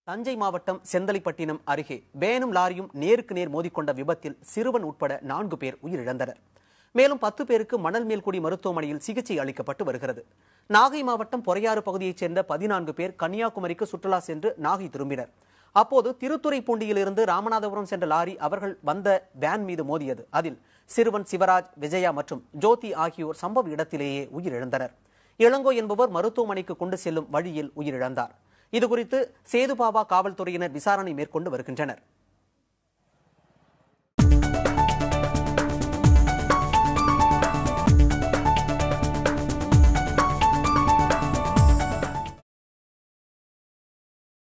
தஞ்சை மாவட்டம் செந்தலிப்பட்டினம் அருகே வேனும் லாரியும் நேருக்கு நேர் மோதிக்கொண்ட விபத்தில் சிறுவன் உட்பட நான்கு பேர் உயிரிழந்தனர் மேலும் பத்து பேருக்கு மணல் மேல்குடி மருத்துவமனையில் சிகிச்சை அளிக்கப்பட்டு வருகிறது நாகை மாவட்டம் பொறையாறு பகுதியைச் சேர்ந்த பதினான்கு பேர் கன்னியாகுமரிக்கு சுற்றுலா சென்று நாகை திரும்பினர் அப்போது திருத்துறைப்பூண்டியிலிருந்து ராமநாதபுரம் சென்ற லாரி அவர்கள் வந்த வேன் மீது மோதியது அதில் சிறுவன் சிவராஜ் விஜயா மற்றும் ஜோதி ஆகியோர் சம்பவ இடத்திலேயே உயிரிழந்தனர் இளங்கோ என்பவர் மருத்துவமனைக்கு கொண்டு செல்லும் வழியில் உயிரிழந்தார் இதுகுறித்து சேதுபாவா காவல்துறையினர் விசாரணை மேற்கொண்டு வருகின்றனர்